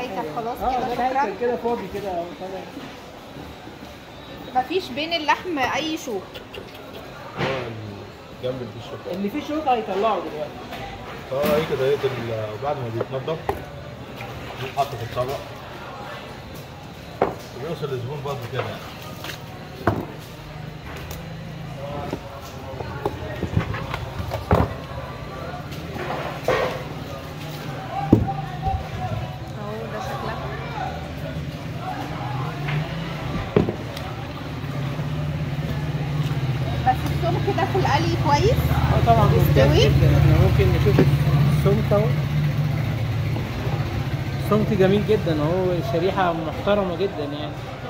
الهيكل خلاص اه كده ده شكرا الهيكل كده فاضي كده أهو، تمام مفيش بين اللحم اي شوك هو جنب الشوكة اللي فيه شوك هيطلعه دلوقتي اه هي كده يقدر بعد ما بيتنضف بيتحط في الطبق وبيوصل للزبون برضه كده يعني. اهو ده شكلها بس السمك ده في القلي كويس اه طبعا ممتاز يستوي؟ جدا احنا ممكن نشوف السمك اهو سمك جميل جدا اهو شريحة محترمة جدا يعني